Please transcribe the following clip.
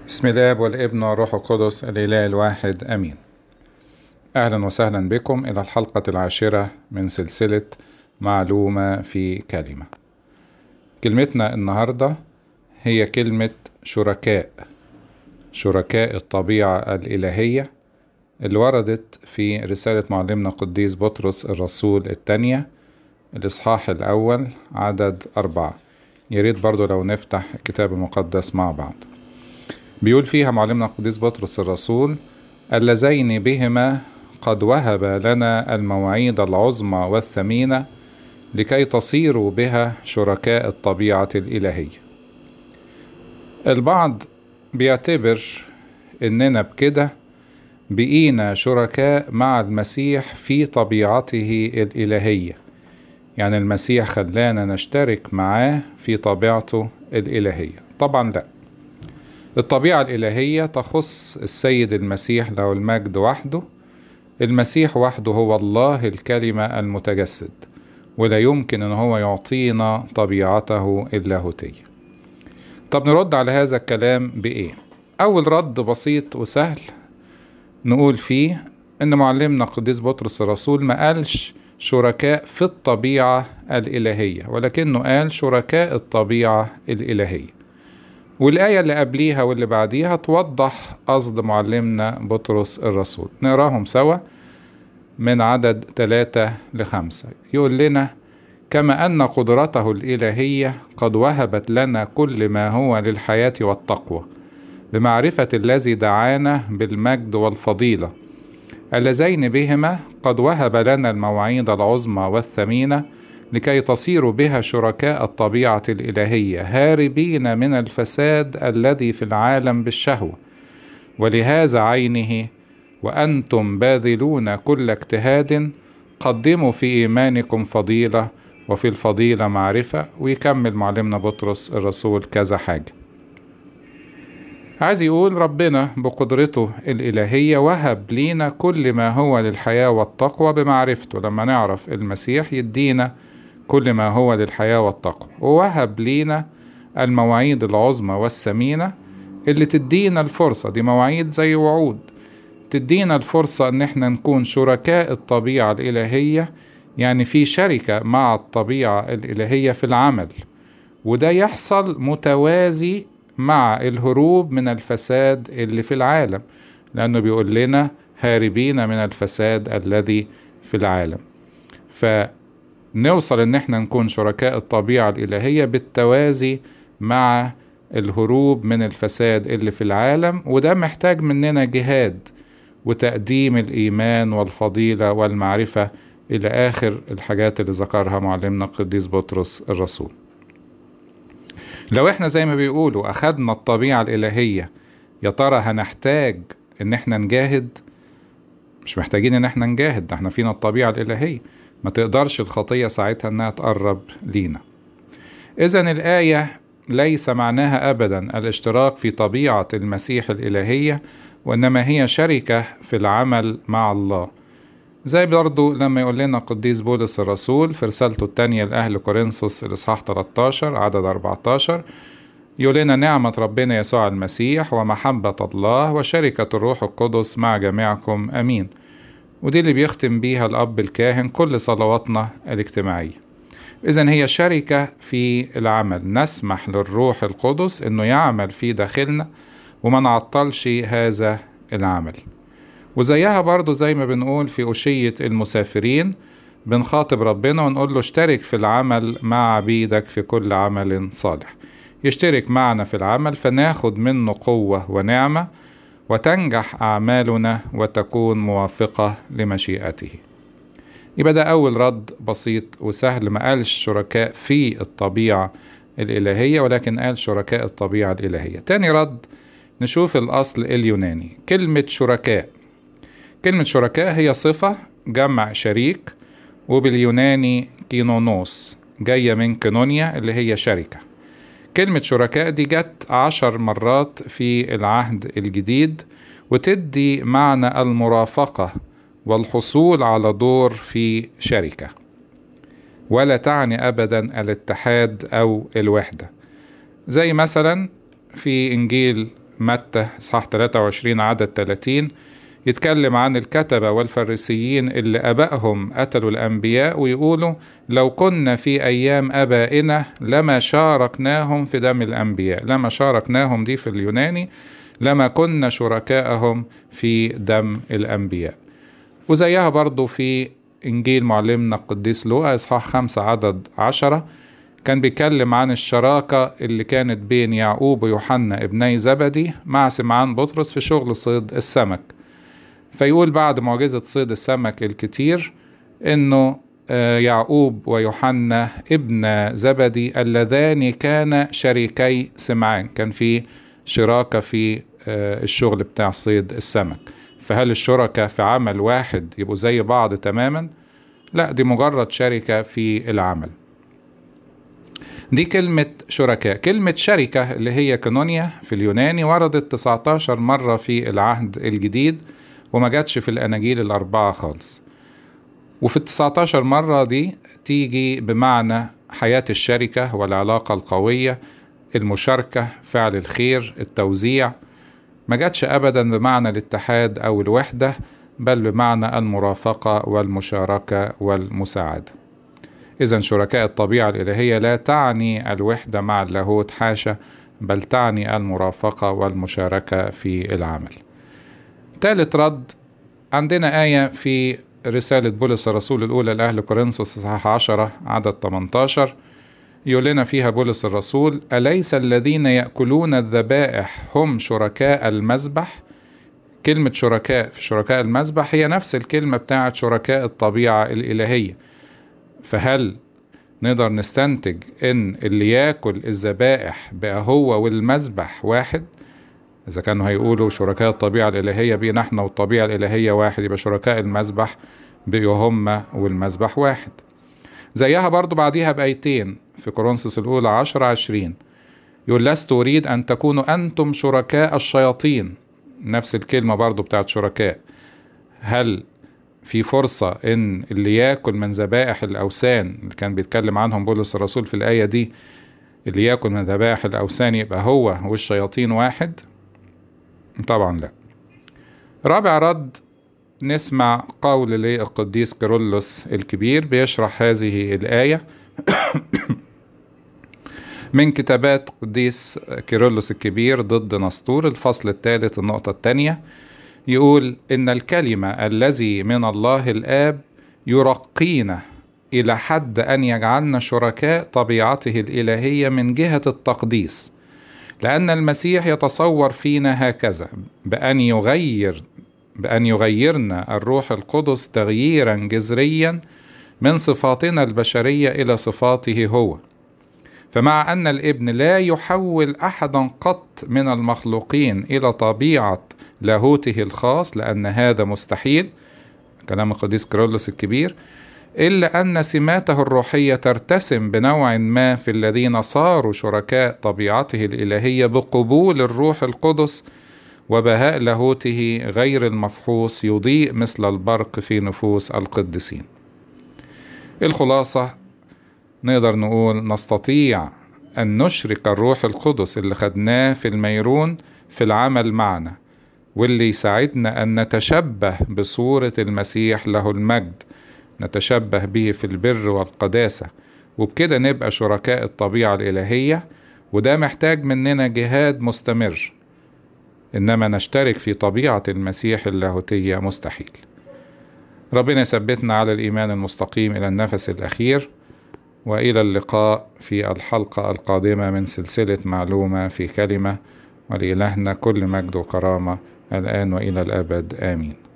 بسم الله والابن والروح القدس الإله الواحد أمين أهلا وسهلا بكم إلى الحلقة العاشرة من سلسلة معلومة في كلمة كلمتنا النهاردة هي كلمة شركاء شركاء الطبيعة الإلهية اللي وردت في رسالة معلمنا قديس بطرس الرسول الثانية الإصحاح الأول عدد أربعة ياريت برضو لو نفتح الكتاب المقدس مع بعض بيقول فيها معلمنا القديس بطرس الرسول اللذين بهما قد وهب لنا المواعيد العظمى والثمينة لكي تصيروا بها شركاء الطبيعة الإلهية البعض بيعتبر إننا بكده بقينا شركاء مع المسيح في طبيعته الإلهية يعني المسيح خلانا نشترك معاه في طبيعته الإلهية طبعا لا الطبيعة الإلهية تخص السيد المسيح له المجد وحده المسيح وحده هو الله الكلمة المتجسد ولا يمكن أن هو يعطينا طبيعته اللاهوتية طب نرد على هذا الكلام بإيه؟ أول رد بسيط وسهل نقول فيه إن معلمنا قديس بطرس الرسول ما قالش شركاء في الطبيعة الإلهية ولكنه قال شركاء الطبيعة الإلهية والآية اللي قبليها واللي بعديها توضح قصد معلمنا بطرس الرسول نقراهم سوا من عدد ثلاثة لخمسة يقول لنا كما أن قدرته الإلهية قد وهبت لنا كل ما هو للحياة والتقوى بمعرفة الذي دعانا بالمجد والفضيلة اللذين بهما قد وهب لنا المواعيد العظمى والثمينة لكي تصيروا بها شركاء الطبيعة الإلهية هاربين من الفساد الذي في العالم بالشهوة ولهذا عينه وأنتم باذلون كل اجتهاد قدموا في إيمانكم فضيلة وفي الفضيلة معرفة ويكمل معلمنا بطرس الرسول كذا حاجة عايز يقول ربنا بقدرته الإلهية وهب لينا كل ما هو للحياة والتقوى بمعرفته لما نعرف المسيح يدينا كل ما هو للحياة والتقوى ووهب لينا المواعيد العظمى والثمينة اللي تدينا الفرصة دي مواعيد زي وعود تدينا الفرصة ان احنا نكون شركاء الطبيعة الإلهية يعني في شركة مع الطبيعة الإلهية في العمل وده يحصل متوازي مع الهروب من الفساد اللي في العالم لأنه بيقول لنا هاربين من الفساد الذي في العالم فنوصل ان احنا نكون شركاء الطبيعة الإلهية بالتوازي مع الهروب من الفساد اللي في العالم وده محتاج مننا جهاد وتقديم الإيمان والفضيلة والمعرفة إلى آخر الحاجات اللي ذكرها معلمنا القديس بطرس الرسول لو احنا زي ما بيقولوا أخدنا الطبيعة الإلهية يا ترى هنحتاج إن احنا نجاهد مش محتاجين إن احنا نجاهد ده احنا فينا الطبيعة الإلهية ما تقدرش الخطية ساعتها إنها تقرب لينا إذا الآية ليس معناها أبدا الاشتراك في طبيعة المسيح الإلهية وإنما هي شركة في العمل مع الله زي برضو لما يقول لنا قديس بولس الرسول في رسالته الثانية لأهل كورنثوس الإصحاح 13 عدد 14 يقول لنا نعمة ربنا يسوع المسيح ومحبة الله وشركة الروح القدس مع جميعكم أمين ودي اللي بيختم بيها الأب الكاهن كل صلواتنا الاجتماعية إذا هي شركة في العمل نسمح للروح القدس إنه يعمل في داخلنا وما نعطلش هذا العمل وزيها برضو زي ما بنقول في أشية المسافرين بنخاطب ربنا ونقول له اشترك في العمل مع عبيدك في كل عمل صالح يشترك معنا في العمل فناخد منه قوة ونعمة وتنجح أعمالنا وتكون موافقة لمشيئته يبقى ده أول رد بسيط وسهل ما قالش شركاء في الطبيعة الإلهية ولكن قال شركاء الطبيعة الإلهية تاني رد نشوف الأصل اليوناني كلمة شركاء كلمة شركاء هي صفة جمع شريك وباليوناني كينونوس جاية من كينونيا اللي هي شركة كلمة شركاء دي جت عشر مرات في العهد الجديد وتدي معنى المرافقة والحصول على دور في شركة ولا تعني أبدا الاتحاد أو الوحدة زي مثلا في إنجيل متى إصحاح 23 عدد 30 يتكلم عن الكتبة والفريسيين اللي أبائهم قتلوا الأنبياء ويقولوا لو كنا في أيام أبائنا لما شاركناهم في دم الأنبياء لما شاركناهم دي في اليوناني لما كنا شركاءهم في دم الأنبياء وزيها برضو في إنجيل معلمنا القديس لوقا إصحاح خمسة عدد عشرة كان بيتكلم عن الشراكة اللي كانت بين يعقوب ويوحنا ابني زبدي مع سمعان بطرس في شغل صيد السمك فيقول بعد معجزة صيد السمك الكتير إنه يعقوب ويوحنا ابن زبدي اللذان كان شريكي سمعان كان في شراكة في الشغل بتاع صيد السمك فهل الشركاء في عمل واحد يبقوا زي بعض تماما لا دي مجرد شركة في العمل دي كلمة شركاء كلمة شركة اللي هي كانونيا في اليوناني وردت 19 مرة في العهد الجديد وما جاتش في الأناجيل الأربعة خالص وفي ال 19 مرة دي تيجي بمعنى حياة الشركة والعلاقة القوية المشاركة فعل الخير التوزيع ما جاتش أبدا بمعنى الاتحاد أو الوحدة بل بمعنى المرافقة والمشاركة والمساعدة إذا شركاء الطبيعة الإلهية لا تعني الوحدة مع اللاهوت حاشا بل تعني المرافقة والمشاركة في العمل ثالث رد عندنا آية في رسالة بولس الرسول الأولى لأهل كورنثوس إصحاح 10 عدد 18 يقول لنا فيها بولس الرسول أليس الذين يأكلون الذبائح هم شركاء المذبح كلمة شركاء في شركاء المذبح هي نفس الكلمة بتاعت شركاء الطبيعة الإلهية فهل نقدر نستنتج إن اللي ياكل الذبائح بقى هو والمذبح واحد إذا كانوا هيقولوا شركاء الطبيعة الإلهية بينا إحنا والطبيعة الإلهية واحد يبقى شركاء المذبح بقوا هما والمذبح واحد زيها برضو بعديها بآيتين في كورنثوس الأولى عشرة عشرين يقول لست أريد أن تكونوا أنتم شركاء الشياطين نفس الكلمة برضو بتاعت شركاء هل في فرصة إن اللي ياكل من ذبائح الأوثان اللي كان بيتكلم عنهم بولس الرسول في الآية دي اللي ياكل من ذبائح الأوثان يبقى هو والشياطين واحد؟ طبعا لا رابع رد نسمع قول للقديس كيرلس الكبير بيشرح هذه الآية من كتابات قديس كيرلس الكبير ضد نسطور الفصل الثالث النقطة الثانية يقول إن الكلمة الذي من الله الآب يرقينا إلى حد أن يجعلنا شركاء طبيعته الإلهية من جهة التقديس لأن المسيح يتصور فينا هكذا بأن يغير بأن يغيرنا الروح القدس تغييرا جذريا من صفاتنا البشرية إلى صفاته هو فمع أن الابن لا يحول أحدا قط من المخلوقين إلى طبيعة لاهوته الخاص لأن هذا مستحيل كلام القديس كيرلس الكبير إلا أن سماته الروحية ترتسم بنوع ما في الذين صاروا شركاء طبيعته الإلهية بقبول الروح القدس وبهاء لاهوته غير المفحوص يضيء مثل البرق في نفوس القديسين. الخلاصة نقدر نقول نستطيع أن نشرك الروح القدس اللي خدناه في الميرون في العمل معنا واللي يساعدنا أن نتشبه بصورة المسيح له المجد نتشبه به في البر والقداسة وبكده نبقى شركاء الطبيعة الإلهية وده محتاج مننا جهاد مستمر إنما نشترك في طبيعة المسيح اللاهوتية مستحيل ربنا يثبتنا على الإيمان المستقيم إلى النفس الأخير وإلى اللقاء في الحلقة القادمة من سلسلة معلومة في كلمة ولإلهنا كل مجد وكرامة الآن وإلى الأبد آمين